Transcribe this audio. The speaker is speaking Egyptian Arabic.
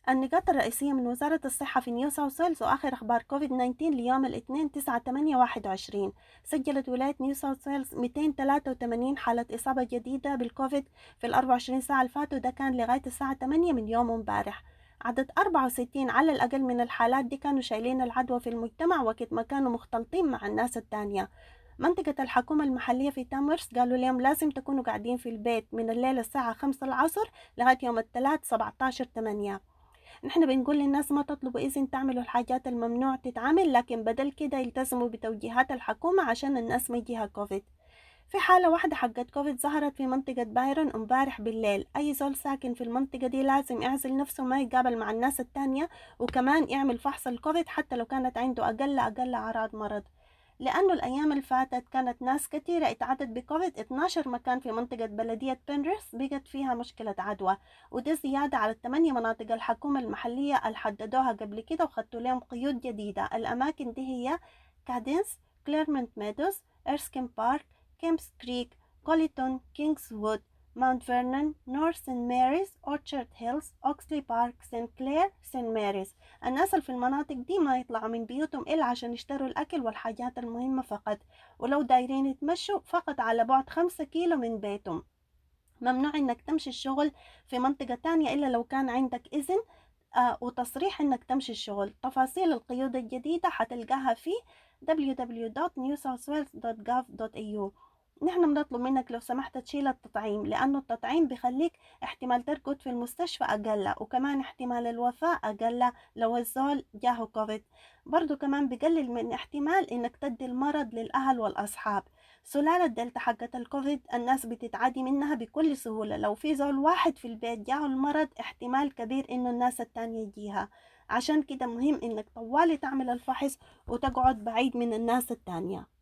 النقاط الرئيسية من وزارة الصحة في نيو ساوث ويلز وآخر أخبار كوفيد 19 ليوم الاثنين 9 8 21 سجلت ولاية نيو ساوث ويلز 283 حالة إصابة جديدة بالكوفيد في ال 24 ساعة اللي فاتوا ده كان لغاية الساعة 8 من يوم امبارح عدد 64 على الأقل من الحالات دي كانوا شايلين العدوى في المجتمع وقت ما كانوا مختلطين مع الناس التانية منطقة الحكومة المحلية في تامرس قالوا اليوم لازم تكونوا قاعدين في البيت من الليلة الساعة 5 العصر لغاية يوم الثلاث 17 8 نحن بنقول للناس ما تطلبوا إذن تعملوا الحاجات الممنوع تتعمل لكن بدل كده يلتزموا بتوجيهات الحكومة عشان الناس ما يجيها كوفيد في حالة واحدة حقت كوفيد ظهرت في منطقة بايرون امبارح بالليل أي زول ساكن في المنطقة دي لازم يعزل نفسه ما يقابل مع الناس التانية وكمان يعمل فحص الكوفيد حتى لو كانت عنده أقل أقل أعراض مرض لأنه الأيام اللي فاتت كانت ناس كثيرة اتعدت بكوفيد 12 مكان في منطقة بلدية بنرس بقت فيها مشكلة عدوى ودي زيادة على الثمانية مناطق الحكومة المحلية اللي حددوها قبل كده وخدتوا لهم قيود جديدة الأماكن دي هي كادنس كليرمنت ميدوز إرسكين بارك كيمبس كريك كوليتون كينجز وود ماونت فيرنون نورث سين ماريز أورتشارد هيلز أوكسلي بارك سين كلير سين ماريز الناس اللي في المناطق دي ما يطلعوا من بيوتهم إلا عشان يشتروا الأكل والحاجات المهمة فقط ولو دايرين يتمشوا فقط على بعد خمسة كيلو من بيتهم ممنوع إنك تمشي الشغل في منطقة تانية إلا لو كان عندك إذن آه وتصريح إنك تمشي الشغل تفاصيل القيود الجديدة حتلقاها في www.newsouthwales.gov.au نحن بنطلب منك لو سمحت تشيل التطعيم لأنه التطعيم بيخليك احتمال ترقد في المستشفى أقل وكمان احتمال الوفاة أقل لو الزول جاهو كوفيد برضو كمان بقلل من احتمال إنك تدي المرض للأهل والأصحاب سلالة دلتا حقت الكوفيد الناس بتتعدي منها بكل سهولة لو في زول واحد في البيت جاهو المرض احتمال كبير إنه الناس التانية يجيها عشان كده مهم إنك طوالي تعمل الفحص وتقعد بعيد من الناس التانية